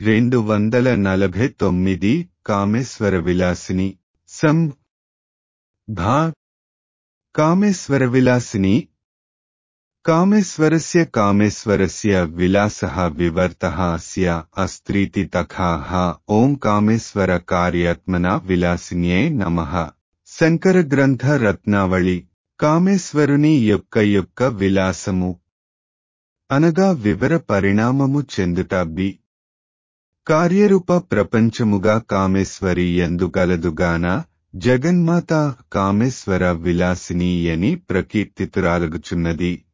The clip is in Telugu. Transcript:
రెండు వందల నలభై తొమ్మిది కామేశ్వర విలాసిని సం భా కామేశ్వర విలాసిని కామేశ్వరస్య కామేశ్వరస్య విలాసః వివర్తः అస్య అస్త్రీతి తథాః ఓం కామేశ్వర కార్యాత్మన విలాసిన్యే నమః శంకర గ్రంథ రత్నావళి కామేశ్వరుని యొక్క యొక్క విలాసము అనగా వివర పరిణామము చెందుట బి కార్యరూప ప్రపంచముగా కామేశ్వరి ఎందుగలదుగాన జగన్మాత కామేశ్వర విలాసిని అని ప్రకీర్తితురాలగుచున్నది